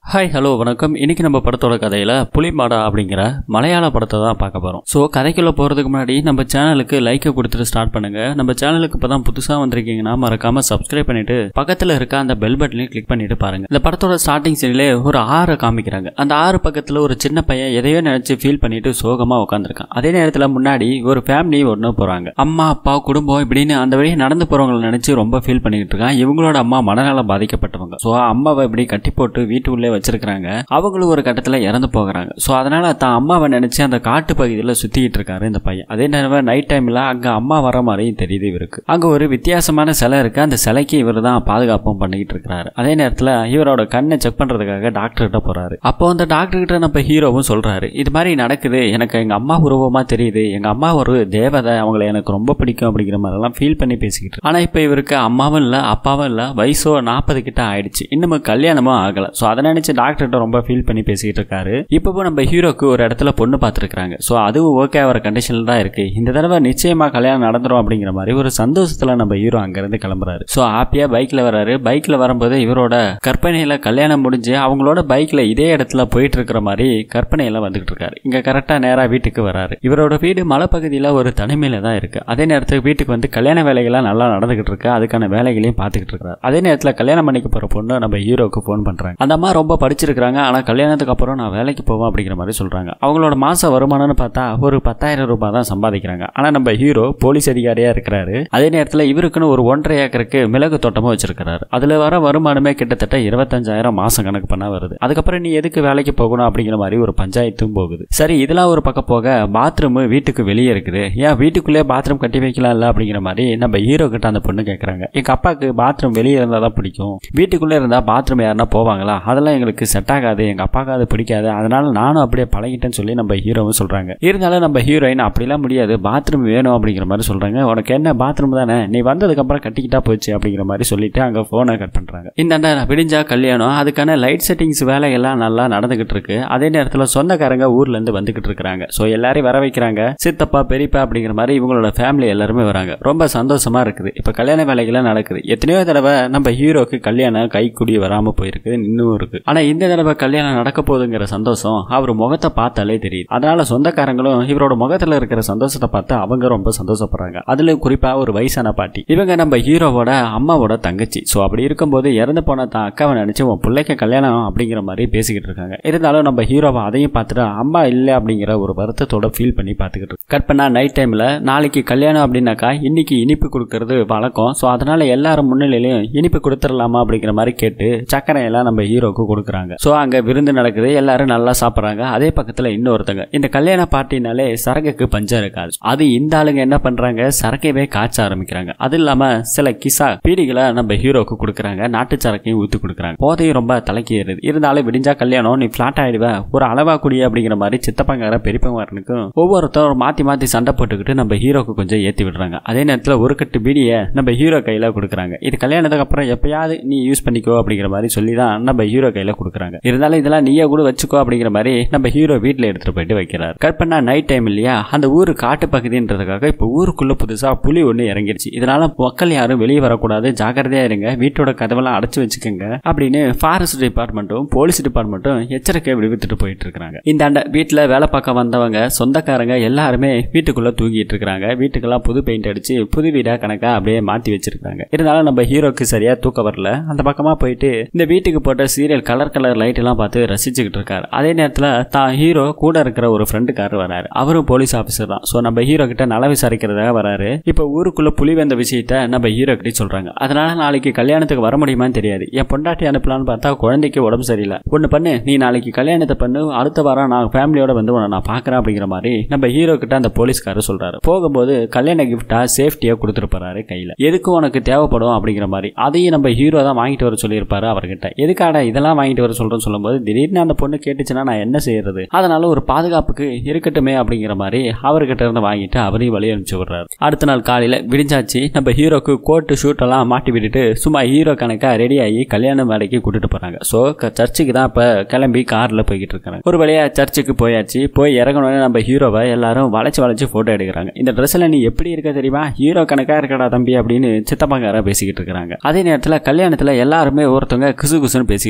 Hi hello வணக்கம் இன்னைக்கு நம்ம படத்தோட கதையில புலிமாடா அப்படிங்கிற மலையாள படத்தை தான் பார்க்க போறோம் ஸோ கதைக்குள்ள போறதுக்கு முன்னாடி நம்ம சேனலுக்கு லைக்கை கொடுத்துட்டு ஸ்டார்ட் பண்ணுங்க நம்ம சேனலுக்கு இப்பதான் புதுசா வந்திருக்கீங்கன்னா மறக்காம சப்ஸ்கிரைப் பண்ணிட்டு பக்கத்துல இருக்க அந்த பெல் பட்டனையும் கிளிக் பண்ணிட்டு பாருங்க இந்த படத்தோட ஸ்டார்டிங் சீன்ல ஒரு ஆறை காமிக்கிறாங்க அந்த ஆறு பக்கத்துல ஒரு சின்ன பையன் எதையோ நினைச்சு ஃபீல் பண்ணிட்டு சோகமா உட்காந்துருக்கான் அதே நேரத்துல முன்னாடி ஒரு ஃபேமிலி ஒன்று போறாங்க அம்மா அப்பா குடும்பம் இப்படின்னு அந்த வழியே நடந்து போறவங்களை நினைச்சு ரொம்ப ஃபீல் பண்ணிட்டு இருக்கான் இவங்களோட அம்மா மனநலம் பாதிக்கப்பட்டவங்க ஸோ அம்மாவை இப்படி கட்டி போட்டு வீட்டுக்குள்ளே வச்சிருக்காங்க அவங்களும் ஒரு கட்டத்தில் இறந்து போகிறாங்க ஸோ அதனால தான் அம்மாவை நினைச்சு அந்த காட்டு பகுதியில் சுத்திக்கிட்டு இருக்காரு இந்த பையன் அதே நேரம் நைட் டைம்ல அங்க அம்மா வர மாதிரியும் தெரியுது இவருக்கு அங்க ஒரு வித்தியாசமான சிலை இருக்கு அந்த சிலைக்கு இவர் தான் பாதுகாப்பும் பண்ணிக்கிட்டு இருக்காரு அதே நேரத்தில் இவரோட கண்ணை செக் பண்றதுக்காக டாக்டர் கிட்ட போறாரு அப்போ அந்த டாக்டர் கிட்ட நம்ம ஹீரோவும் சொல்றாரு இது மாதிரி நடக்குது எனக்கு எங்க அம்மா உருவமா தெரியுது எங்க அம்மா ஒரு தேவதை அவங்கள எனக்கு ரொம்ப பிடிக்கும் அப்படிங்கிற மாதிரிலாம் ஃபீல் பண்ணி பேசிக்கிட்டு இருக்கு. ஆனா இப்போ இவருக்கு அம்மாவும் இல்லை அப்பாவும் இல்லை வயசோ நாற்பது கிட்ட ஆயிடுச்சு இன்னமும் கல்யாணமும் ஆகல ஸோ அதை நினைச்சு டாக்டர்கிட்ட ரொம்ப ஃபீல் பண்ணி பேசிக்கிட்டு இருக்காரு இப்பவும் நம்ம ஹீரோக்கு ஒரு இடத்துல பொண்ணு பார்த்துருக்காங்க ஸோ அதுவும் ஓகே ஆகிற கண்டிஷனில் தான் இருக்கு இந்த தடவை நிச்சயமா கல்யாணம் நடந்துரும் அப்படிங்கிற மாதிரி ஒரு சந்தோஷத்துல நம்ம ஹீரோ அங்கிருந்து கிளம்புறாரு ஸோ ஹாப்பியா பைக்ல வராரு பைக்ல வரும்போது இவரோட கற்பனையில கல்யாணம் முடிஞ்சு அவங்களோட பைக்ல இதே இடத்துல போயிட்டு இருக்கிற மாதிரி கற்பனையில வந்துகிட்டு இருக்காரு இங்க கரெக்டா நேரா வீட்டுக்கு வராரு இவரோட வீடு மலைப்பகுதியில ஒரு தனிமையில தான் இருக்கு அதே நேரத்துக்கு வீட்டுக்கு வந்து கல்யாண வேலைகள்லாம் நல்லா நடந்துகிட்டு இருக்கு அதுக்கான வேலைகளையும் பார்த்துக்கிட்டு இருக்காரு அதே நேரத்தில் கல்யாணம் பண்ணிக்க போற பொண்ணு நம்ம ஹீரோக்கு ஃபோன் பண்றாங்க அந்த அம்மா ரொம்ப படிச்சிருக்காங்க ஆனா கல்யாணத்துக்கு அப்புறம் நான் வேலைக்கு போவேன் அப்படிங்கிற மாதிரி சொல்றாங்க அவங்களோட மாச வருமானம்னு பார்த்தா ஒரு பத்தாயிரம் ரூபாய் தான் சம்பாதிக்கிறாங்க ஆனா நம்ம ஹீரோ போலீஸ் அதிகாரியா இருக்கிறாரு அதே நேரத்தில் இவருக்குன்னு ஒரு ஒன்றரை ஏக்கருக்கு மிளகு தோட்டமும் வச்சிருக்கிறாரு அதுல வர வருமானமே கிட்டத்தட்ட இருபத்தஞ்சாயிரம் மாசம் கணக்கு பண்ணா வருது அதுக்கப்புறம் நீ எதுக்கு வேலைக்கு போகணும் அப்படிங்கிற மாதிரி ஒரு பஞ்சாயத்தும் போகுது சரி இதெல்லாம் ஒரு பக்கம் போக பாத்ரூம் வீட்டுக்கு வெளியே இருக்குது ஏன் வீட்டுக்குள்ளே பாத்ரூம் கட்டி வைக்கலாம்ல அப்படிங்கிற மாதிரி நம்ம ஹீரோ கிட்ட அந்த பொண்ணு கேட்குறாங்க எங்க அப்பாவுக்கு பாத்ரூம் வெளியே இருந்தால் தான் பிடிக்கும் வீட்டுக்குள்ளே இருந்தால் பாத்ரூம் யாருன்னா போவாங்களா அதெல்லாம் எங்களுக்கு செட் ஆகாது எங்க அப்பாவுக்கு அது பிடிக்காது அதனால நானும் அப்படியே பழகிட்டேன்னு சொல்லி நம்ம ஹீரோவும் சொல்றாங்க இருந்தாலும் நம்ம ஹீரோயின் அப்படிலாம் முடியாது பாத்ரூம் வேணும் அப்படிங்கிற மாதிரி சொல்றாங்க உனக்கு என்ன பாத்ரூம் தானே நீ வந்ததுக்கு அப்புறம் கட்டிக்கிட்டா போச்சு அப்படிங்கிற மாதிரி சொல்லிட்டு அங்க போனை கட் பண்றாங்க இந்த விடிஞ்சா கல்யாணம் அதுக்கான லைட் செட்டிங்ஸ் வேலையெல்லாம் நல்லா நடந்துகிட்டு இருக்கு அதே நேரத்தில் சொந்தக்காரங்க ஊர்ல இருந்து வந்துகிட்டு இருக்காங்க ஸோ எல்லாரையும் வர வைக்கிறாங்க சித்தப்பா பெரியப்பா அப்படிங்கிற மாதிரி இவங்களோட ஃபேமிலி எல்லாருமே வராங்க ரொம்ப சந்தோஷமா இருக்குது இப்போ கல்யாண வேலைகள்லாம் நடக்குது எத்தனையோ தடவை நம்ம ஹீரோக்கு கல்யாணம் கைக்குடி வராம போயிருக்கு இன்னும் இருக்கு ஆனா இந்த தடவை கல்யாணம் நடக்க போகுதுங்கிற சந்தோஷம் அவர் முகத்தை பார்த்தாலே தெரியுது அதனால சொந்தக்காரங்களும் இவரோட முகத்துல இருக்கிற சந்தோஷத்தை பார்த்து அவங்க ரொம்ப சந்தோஷப்படுறாங்க அதுல குறிப்பா ஒரு வயசான பாட்டி இவங்க நம்ம ஹீரோவோட அம்மாவோட தங்கச்சி ஸோ அப்படி இருக்கும்போது இறந்து போன தான் அக்காவை நினைச்சு உன் பிள்ளைக்கு கல்யாணம் அப்படிங்கிற மாதிரி பேசிக்கிட்டு இருக்காங்க இருந்தாலும் நம்ம ஹீரோவை அதையும் பார்த்துட்டு அம்மா இல்லை அப்படிங்கிற ஒரு வருத்தத்தோட ஃபீல் பண்ணி பார்த்துக்கிட்டு இருக்கு. கட் பண்ணா நைட் டைம்ல நாளைக்கு கல்யாணம் அப்படின்னாக்கா இன்னைக்கு இனிப்பு கொடுக்கறது வழக்கம் ஸோ அதனால எல்லாரும் முன்னிலையிலையும் இனிப்பு கொடுத்துடலாமா அப்படிங்கிற மாதிரி கேட்டு சக்கரை எல்லாம் நம்ம ஹீரோக்கு கொடுக்குறாங்க ஸோ அங்க விருந்து நடக்குது எல்லாரும் நல்லா சாப்பிட்றாங்க அதே பக்கத்துல இன்னொருத்தங்க இந்த கல்யாண பார்ட்டினாலே சரக்குக்கு பஞ்சம் இருக்காது அது இந்த ஆளுங்க என்ன பண்றாங்க சரக்கையவே காய்ச்ச ஆரம்பிக்கிறாங்க அது இல்லாம சில கிசா பீடிகளை நம்ம ஹீரோக்கு கொடுக்குறாங்க நாட்டு சரக்கையும் ஊத்தி கொடுக்குறாங்க போதையும் ரொம்ப தலைக்கு ஏறுது இருந்தாலும் விடிஞ்சா கல்யாணம் நீ ஃபிளாட் ஆயிடுவ ஒரு அளவா குடி அப்படிங்கிற மாதிரி சித்தப்பங்கார பெரியப்பங்காரனுக்கும் ஒவ்வொருத்தரும் மாத்தி மாத்தி சண்டை போட்டுக்கிட்டு நம்ம ஹீரோக்கு கொஞ்சம் ஏத்தி விடுறாங்க அதே நேரத்துல ஒரு கட்டு பீடியை நம்ம ஹீரோ கையில கொடுக்குறாங்க இது கல்யாணத்துக்கு அப்புறம் எப்பயாவது நீ யூஸ் பண்ணிக்கோ அப்படிங்கிற மாதிரி சொல்லி தான் நம்ம ஹீரோ கையில கொடுக்குறாங்க இருந்தாலும் இதெல்லாம் நீயே கூட வச்சுக்கோ அப்படிங்கிற மாதிரி நம்ம ஹீரோ வீட்டில் எடுத்துட்டு போயிட்டு வைக்கிறார் கட் பண்ணா நைட் டைம் இல்லையா அந்த ஊர் காட்டு பகுதின்றதுக்காக இப்போ ஊருக்குள்ள புதுசா புலி ஒன்று இறங்கிடுச்சு இதனால மக்கள் யாரும் வெளியே வரக்கூடாது ஜாக்கிரதையா இருங்க வீட்டோட கதவெல்லாம் அடைச்சு வச்சுக்கோங்க அப்படின்னு ஃபாரஸ்ட் டிபார்ட்மெண்ட்டும் போலீஸ் டிபார்ட்மெண்ட்டும் எச்சரிக்கை விடுவித்துட்டு போயிட்டு இருக்காங்க இந்த ஆண்ட வீட்டில் வேலை பார்க்க வந்தவங்க சொந்தக்காரங்க எல்லாருமே வீட்டுக்குள்ள தூங்கிட்டு இருக்காங்க வீட்டுக்கெல்லாம் புது பெயிண்ட் அடிச்சு புது வீடா கணக்கா அப்படியே மாத்தி வச்சிருக்காங்க இருந்தாலும் நம்ம ஹீரோக்கு சரியா தூக்கம் வரல அந்த பக்கமா போயிட்டு இந்த வீட்டுக்கு போட்ட சீரியல் கலர் கலர் லைட் எல்லாம் பார்த்து ரசிச்சுக்கிட்டு இருக்காரு அதே நேரத்தில் தான் ஹீரோ கூட இருக்கிற ஒரு ஃப்ரெண்டுக்காரர் வராரு அவரும் போலீஸ் ஆஃபீஸர் தான் ஸோ நம்ம ஹீரோ கிட்ட நல விசாரிக்கிறதாக வராரு இப்போ ஊருக்குள்ள புலி வந்த விஷயத்த நம்ம ஹீரோ கிட்ட சொல்றாங்க அதனால நாளைக்கு கல்யாணத்துக்கு வர முடியுமான்னு தெரியாது என் பொண்டாட்டி அனுப்பலான்னு பார்த்தா குழந்தைக்கு உடம்பு சரியில்லை ஒன்று பண்ணு நீ நாளைக்கு கல்யாணத்தை பண்ணு அடுத்த வாரம் நான் ஃபேமிலியோட வந்து உன்னை நான் பார்க்குறேன் அப்படிங்கிற மாதிரி நம்ம ஹீரோ கிட்ட அந்த போலீஸ்காரர் சொல்றாரு போகும்போது கல்யாண கிஃப்டா சேஃப்டியா கொடுத்துட்டு போறாரு கையில எதுக்கு உனக்கு தேவைப்படும் அப்படிங்கிற மாதிரி அதையும் நம்ம ஹீரோ தான் வாங்கிட்டு வர சொல்லியிருப்பாரு அவர்கிட்ட எதுக்காடா இதெல்லாம் வாங்கிட்டு வர சொல்றேன்னு சொல்லும்போது திடீர்னு அந்த பொண்ணு கேட்டுச்சுன்னா நான் என்ன செய்யறது அதனால ஒரு பாதுகாப்புக்கு இருக்கட்டுமே அப்படிங்கிற மாதிரி அவர்கிட்ட இருந்து வாங்கிட்டு அவரையும் வழி அனுப்பிச்சு விடுறாரு அடுத்த நாள் காலையில விடிஞ்சாச்சு நம்ம ஹீரோக்கு கோட்டு ஷூட் எல்லாம் மாட்டி விட்டுட்டு சும்மா ஹீரோ கணக்கா ரெடி ஆகி கல்யாண வேலைக்கு கூட்டிட்டு போறாங்க ஸோ சர்ச்சுக்கு தான் இப்ப கிளம்பி கார்ல போய்கிட்டு இருக்காங்க ஒரு வழியா சர்ச்சுக்கு போயாச்சு போய் இறங்கணும்னு நம்ம ஹீரோவை எல்லாரும் வளைச்சு வளைச்சு போட்டோ எடுக்கிறாங்க இந்த ட்ரெஸ்ல நீ எப்படி இருக்க தெரியுமா ஹீரோ கணக்கா இருக்கடா தம்பி அப்படின்னு சித்தப்பாங்கார பேசிக்கிட்டு இருக்காங்க அதே நேரத்தில் கல்யாணத்துல எல்லாருமே ஒருத்தவங்க குசு குசுன்னு பேசிக்கிட்டு இருக்காங்க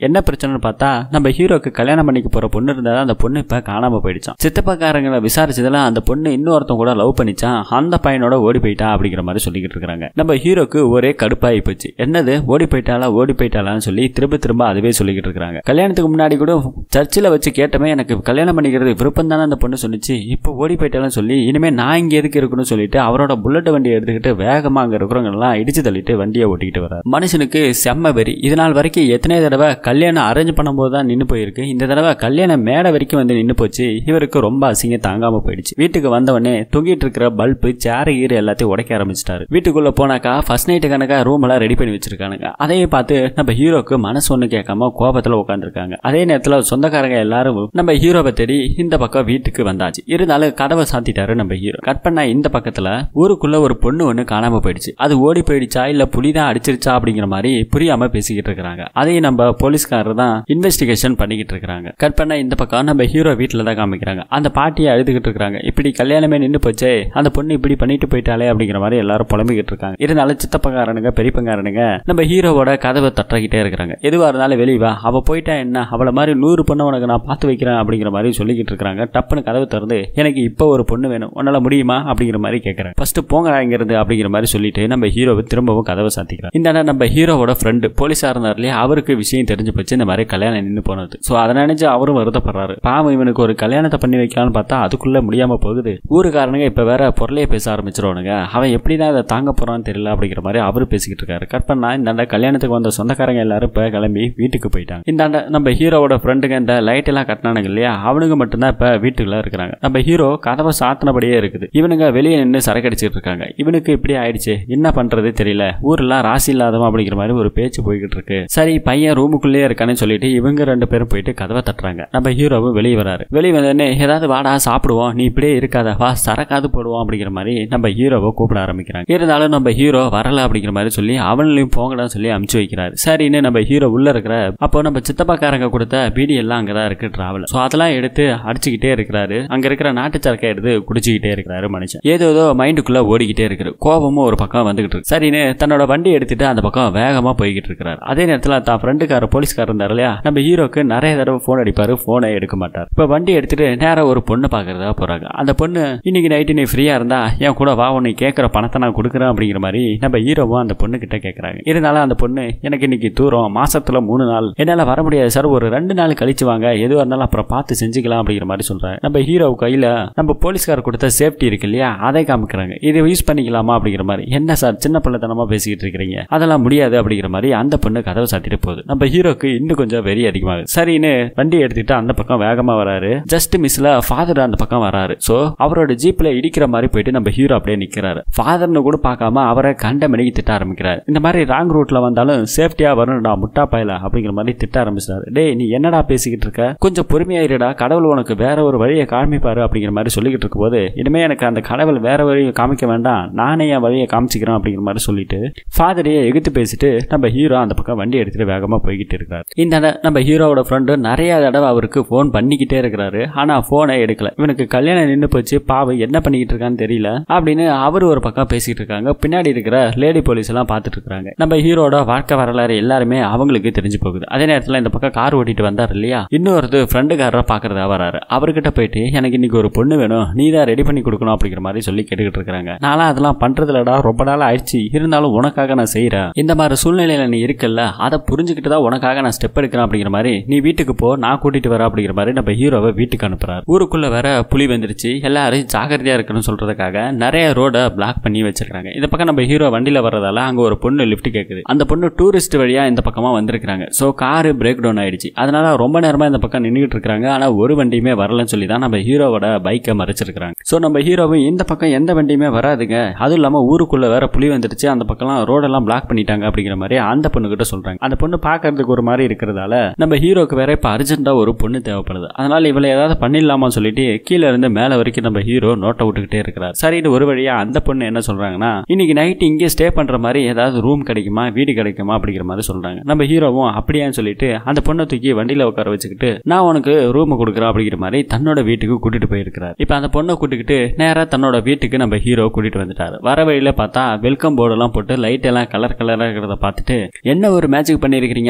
என்ன பிரச்சனைன்னு பார்த்தா நம்ம ஹீரோக்கு கல்யாணம் பண்ணிக்க போற பொண்ணு இருந்தா அந்த பொண்ணு இப்ப காணாம போயிடுச்சான் சித்தப்பாக்காரங்களை விசாரிச்சதுல அந்த பொண்ணு இன்னொருத்தன் கூட லவ் பண்ணிச்சான் அந்த பையனோட ஓடி போயிட்டா அப்படிங்கிற மாதிரி சொல்லிக்கிட்டு இருக்காங்க நம்ம ஹீரோக்கு ஒரே கடுப்பாகி போச்சு என்னது ஓடி போயிட்டாளா ஓடி போயிட்டாளான்னு சொல்லி திரும்ப திரும்ப அதுவே சொல்லிக்கிட்டு இருக்காங்க கல்யாணத்துக்கு முன்னாடி கூட சர்ச்சில் வச்சு கேட்டமே எனக்கு கல்யாணம் பண்ணிக்கிறது விருப்பம் தானே அந்த பொண்ணு சொன்னிச்சு இப்போ ஓடி போயிட்டாலும் சொல்லி இனிமே நான் இங்கே எதுக்கு இருக்கணும்னு சொல்லிட்டு அவரோட புல்லட் வண்டியை எடுத்துக்கிட்டு வேகமா அங்க இருக்கிறவங்க எல்லாம் இடிச்சு தள்ளிட்டு வண்டியை ஓட்டிக்கிட்டு வராரு மனுஷனுக்கு செம்ம வெறி இது நாள் வரைக்கும் எத்தனை தடவை கல்யாணம் அரேஞ்ச் பண்ணும்போது தான் நின்று போயிருக்கு இந்த தடவை கல்யாணம் மேடை வரைக்கும் வந்து நின்று போச்சு இவருக்கு ரொம்ப அசிங்கம் தாங்காம போயிடுச்சு வீட்டுக்கு வந்தவொடனே தொங்கிட்டு இருக்கிற பல்பு சேர் கீறு எல்லாத்தையும் உடைக்க ஆரம்பிச்சிட்டாரு வீட்டுக்குள்ள போனாக்கா ஃபர்ஸ்ட் நைட்டு கணக்கா ரூம் எல்லாம் ரெடி பண்ணி வச்சிருக்கானுங்க அதையே பார்த்து நம்ம ஹீரோக்கு மனசு ஒண்ணு கேட்காம கோபத்துல உட்காந்துருக்காங்க அதே நேரத்துல சொந்தக்காரங்க எல்லாரும் நம்ம ஹீரோவை தேடி இந்த பக்கம் வீட்டுக்கு வந்தாச்சு இருந்தாலும் கதவை சாத்திட்டாரு நம்ம ஹீரோ கட் பண்ண இந்த பக்கத்துல ஊருக்குள்ள ஒரு பொண்ணு ஒண்ணு காணாம போயிடுச்சு அது ஓடி போயிடுச்சா இல்ல புலிதான் அடிச்சிருச்சா அப்படிங்கிற மாதிரி புரியாம பேசிக்கிட்டு இருக்காங்க அதையும் நம்ம போலீஸ்காரர் தான் இன்வெஸ்டிகேஷன் பண்ணிக்கிட்டு இருக்காங்க கட் பண்ண இந்த பக்கம் நம்ம ஹீரோ வீட்டுல தான் காமிக்கிறாங்க அந்த பாட்டியை அழுதுகிட்டு இருக்காங்க இப்படி கல்யாணமே நின்று போச்சே அந்த பொண்ணு இப்படி பண்ணிட்டு போயிட்டாலே அப்படிங்கிற மாதிரி எல்லாரும் புலம்பிக்கிட்டு இருக்காங்க இருந்தாலும் சித்தப்பக்காரனுங்க பெரியப்பங்காரனுங்க நம்ம ஹீரோவோட கதவை தட்டிக்கிட்டே இருக்கிறாங்க எதுவா இருந்தாலும் வெளியே வா அவ போயிட்டா என்ன அவளை மாதிரி நூறு பொண்ணை உனக்கு நான் பார்த்து வைக்கிறேன் அப்படிங்கிற மாதிரி சொல்லிக்கிட்டு இருக்காங்க டப்புன்னு கதவை திறந்து எனக்கு இப்போ ஒரு பொண்ணு வேணும் உன்னால முடியுமா அப்படிங்கிற மாதிரி கேட்கறேன் ஃபர்ஸ்ட் போங்க இங்கிருந்து அப்படிங்கிற மாதிரி சொல்லிட்டு நம்ம ஹீரோவை திரும்பவும் கதவை சாத்திக்கிறார் இந்த அண்ணன் நம்ம ஹீரோவோட ஃப்ரெண்டு போலீஸா இருந்தார் இல்லையா அவருக்கு விஷயம் தெரிஞ்சு போச்சு இந்த மாதிரி கல்யாணம் நின்று போனது ஸோ அதை நினைச்சு அவரும் வருத்தப்படுறாரு பாவம் இவனுக்கு ஒரு கல்யாணத்தை பண்ணி வைக்கலாம்னு பார்த்தா அதுக்குள்ள முடியாம போகுது ஊருக்காரனுங்க இப்ப வேற பொருளையே பேச ஆரம்பிச்சிருவானுங்க அவன் எப்படிதான் இதை தாங்க போறான்னு தெரியல அப்படிங்கிற மாதிரி அவரு பேசிக்கிட்டு இருக்காரு கட் பண்ணா இந்த கல்யாணத்துக்கு வந்த சொந்தக்காரங்க எல்லாரும் இப்ப கிளம்பி வீட்டுக்கு போயிட்டாங்க இந்த நம்ம ஹீரோவோட ஃப்ரெண்டுங்க இந்த லைட் எல்லாம் கட்டினானுங்க இல்லையா அவனுங்க மட்டும்தான் இப்ப வீட்டுக்குள்ள இருக்கிறாங்க நம்ம ஹீரோ கதவை சாத்தினபடியே இருக்குது இவனுங்க வெளியே நின்று சரக்கு அடிச்சிட்டு இருக்காங்க இவனுக்கு இப்படி ஆயிடுச்சு என்ன பண்றது தெரியல ஊர்லாம் ராசி இல்லாதவன் அப்படிங்கிற மாதிரி ஒரு பேச்சு போய்கிட்டு இருக்கு சரி பையன் ரூமுக்குள்ளேயே இருக்கான்னு சொல்லிட்டு இவங்க ரெண்டு பேரும் போயிட்டு கதவை தட்டுறாங்க நம்ம ஹீரோவும் வெளியே வராரு வெளியே வந்தோடனே ஏதாவது வாடா சாப்பிடுவோம் நீ இப்படியே இருக்காத வா சரக்காது போடுவோம் அப்படிங்கிற மாதிரி நம்ம ஹீரோவை கூப்பிட ஆரம்பிக்கிறாங்க இருந்தாலும் நம்ம ஹீரோ வரல அப்படிங்கிற மாதிரி சொல்லி அவனையும் போங்கடா சொல்லி அமுச்சு வைக்கிறாரு சரின்னு நம்ம ஹீரோ உள்ள இருக்கிற அப்போ நம்ம சித்தப்பாக்காரங்க கொடுத்த பீடி எல்லாம் அங்கதான் இருக்கு டிராவல் ஸோ அதெல்லாம் எடுத்து அடிச்சுக்கிட்டே இருக்கிறாரு அங்க இருக்கிற நாட்டு சரக்கை எடுத்து குடிச்சுக்கிட்டே இருக்கிறாரு மனுஷன் ஏதோ ஏதோ மைண்டுக்குள்ள ஓடிக்கிட்டே இருக்குது கோபமும் ஒரு பக்கம் வந்துகிட்டு இருக்கு சரின்னு தன்னோட வண்டி எடுத்துட்டு அந்த பக்கம் வேகமா போய்கிட்டு இருக்கிறாரு அதே நேரத்தில் தான் ஃப்ரெண்டுக்கார போலீஸ்காரர் இருந்தார் இல்லையா நம்ம ஹீரோக்கு நிறைய தடவை ஃபோன் அடிப்பாரு ஃபோனை எடுக்க மாட்டார் இப்போ வண்டி எடுத்துட்டு நேரம் ஒரு பொண்ணு பார்க்கறதா போறாங்க அந்த பொண்ணு இன்னைக்கு நைட்டு நீ ஃப்ரீயா இருந்தா என் கூட வா உன்னை கேட்குற பணத்தை நான் கொடுக்குறேன் அப்படிங்கிற மாதிரி நம்ம ஹீரோவும் அந்த பொண்ணு கிட்ட கேட்கறாங்க இருந்தாலும் அந்த பொண்ணு எனக்கு இன்னைக்கு தூரம் மாசத்துல மூணு நாள் என்னால வர முடியாது சார் ஒரு ரெண்டு நாள் கழிச்சு வாங்க எதுவாக இருந்தாலும் அப்புறம் பார்த்து செஞ்சுக்கலாம் அப்படிங்கிற மாதிரி சொல்றாரு நம்ம ஹீரோ கையில நம்ம போலீஸ்கார் கொடுத்த சேஃப்டி இருக்கு இல்லையா அதை காமிக்கிறாங்க இதை யூஸ் பண்ணிக்கலாமா அப்படிங்கிற மாதிரி என்ன சார் சின்ன பிள்ளைத்தனமா பேசிக்கிட்டு இருக்கிறீங்க அதெல்லாம் முடியாது அப்படிங்கிற மாதிரி அந்த பொண்ணு கதவை சாத்திட்டு போகுது நம்ம ஹீரோக்கு இன்னும் கொஞ்சம் வெறி அதிகமாகுது சரின்னு வண்டி எடுத்துட்டு அந்த பக்கம் வேகமா வராரு ஜஸ்ட் மிஸ்ல ஃபாதர் அந்த பக்கம் வராரு சோ அவரோட ஜீப்ல இடிக்கிற மாதிரி போயிட்டு நம்ம ஹீரோ அப்படியே நிக்கிறாரு ஃபாதர்னு கூட பார்க்காம அவரை கண்ட மணிக்கு திட்ட ஆரம்பிக்கிறாரு இந்த மாதிரி ராங் ரூட்ல வந்தாலும் சேஃப்டியா வரணும்டா முட்டா பயல அப்படிங்கிற மாதிரி திட்ட ஆரம்பிச்சாரு டேய் நீ என்னடா பேசிக்கிட்டு இருக்க கொஞ்சம் பொறுமையாயிருடா கடவுள் உனக்கு வேற ஒரு வழியை காமிப்பாரு அப்படிங்கிற மாதிரி சொல்லிக்கிட்டு இருக்கும்போது இனிமே எனக்கு அந்த கடவுள் வேற வழியை காமிக்க வேண்டாம் நானே என் வழியை காமிச்சிக்கிறேன் அப்படிங்கிற மாதிரி சொல்லிட்டு ஃபாதரையே எகுத்து பேசிட்டு நம்ம ஹீரோ அந்த பக்கம் வண்டி எடுத்துட்டு வேகமா போய்கிட்டு இருக்காரு இந்த தடவை நம்ம ஹீரோவோட ஃப்ரெண்டு நிறைய தடவை அவருக்கு ஃபோன் பண்ணிக்கிட்டே இருக்கிறாரு ஆனா போனை எடுக்கல இவனுக்கு கல்யாணம் நின்று போச்சு பாவம் என்ன பண்ணிக்கிட்டு இருக்கான்னு தெரியல அப்படின்னு அவர் ஒரு பக்கம் பேசிட்டு இருக்காங்க பின்னாடி இருக்கிற லேடி போலீஸ் எல்லாம் பார்த்துட்டு இருக்காங்க நம்ம ஹீரோட வாழ்க்கை வரலாறு எல்லாருமே அவங்களுக்கு தெரிஞ்சு போகுது அதே நேரத்தில் இந்த பக்கம் கார் ஓட்டிட்டு வந்தார் இல்லையா இன்னொருத்து ஃப்ரெண்டுக்காரரை பார்க்கறதா வராரு அவர்கிட்ட போயிட்டு எனக்கு இன்னைக்கு ஒரு பொண்ணு வேணும் நீ தான் ரெடி பண்ணி கொடுக்கணும் அப்படிங்கிற மாதிரி சொல்லி கேட்டுக்கிட்டு இருக்காங்க நான்லாம் அதெல்லாம் பண்றதுலடா ரொம்ப நாள் ஆயிடுச்சு இருந்தாலும் உனக்காக நான் செய்யறேன் இந்த மாதிரி சூழ்நிலையில நீ இருக்கல்ல அதை புரிஞ்சுக்கிட்டு தான் உனக்காக நான் ஸ்டெப் எடுக்கிறேன் அப்படிங்கிற மாதிரி நீ வீட்டுக்கு போ நான் கூட்டிட்டு வரேன் அப்படிங்கிற மாதிரி நம்ம ஹீரோவை வீட்டுக்கு அனுப்புறாரு ஊருக்குள்ள வேற புலி வந்துருச்சு எல்லாரும் ஜாகிரதையா இருக்கணும்னு சொல்றதுக்காக நிறைய ரோட பிளாக் பண்ணி வச்சிருக்காங்க இந்த பக்கம் நம்ம ஹீரோ வண்டியில வர்றதால அங்க ஒரு பொண்ணு லிஃப்ட் கேக்குது அந்த பொண்ணு டூரிஸ்ட் வழியா இந்த பக்கமா வந்திருக்காங்க சோ காரு பிரேக் டவுன் ஆயிடுச்சு அதனால ரொம்ப நேரமா இந்த பக்கம் நின்றுட்டு இருக்காங்க ஆனா ஒரு வண்டியுமே வரலன்னு சொல்லி தான் நம்ம ஹீரோவோட பைக்கை மறைச்சிருக்காங்க சோ நம்ம ஹீரோவும் இந்த பக்கம் எந்த வண்டியுமே வராதுங்க அதுவும் இல்லாம ஊருக்குள்ள வேற புலி வந்துருச்சு அந்த பக்கம்லாம் ரோடெல்லாம் பிளாக் பண்ணிட்டாங்க அப்படிங்கிற மாதிரி அந்த பொண்ணு கிட்ட சொல்றாங்க அந்த பொண்ணு பாக்குறதுக்கு ஒரு மாதிரி இருக்கிறதால நம்ம ஹீரோக்கு வேற இப்ப அர்ஜென்ட்டா ஒரு பொண்ணு தேவைப்படுது அதனால இவளை ஏதாவது பண்ணிடலாமா சொல்லிட்டு கீழே இருந்து மேல வரைக்கும் நம்ம ஹீரோ நோட்டை விட்டுக்கிட்டே இருக்கிறார் சரின்னு ஒரு வழியா அந்த பொண்ணு என்ன சொல்றாங்கன்னா இன்னைக்கு நைட் இங்கே ஸ்டே பண்ற மாதிரி ஏதாவது ரூம் கிடைக்குமா வீடு கிடைக்குமா அப்படிங்கிற மாதிரி சொல்றாங்க நம்ம ஹீரோவும் அப்படியான்னு சொல்லிட்டு அந்த பொண்ணை தூக்கி வண்டியில உட்கார வச்சுக்கிட்டு நான் உனக்கு ரூம் கொடுக்குறேன் அப்படிங்கிற மாதிரி தன்னோட வீட்டுக்கு கூட்டிட்டு போயிருக்கிறார் இப்ப அந்த பொண்ணை கூட்டிக்கிட்டு நேரா தன்னோட வீட்டுக்கு நம்ம ஹீரோ கூட்டிட்டு வந்துட்டாரு வர வழியில பார்த்தா வெல்கம் போர்டு எல்லாம் போட்டு லைட் எல்லாம் கலர் கலரா இருக்கிறத பார்த்துட்டு என்ன ஒரு மேஜிக் பண்ணிருக்கீங்க அப்படிங்கிற மாதிரி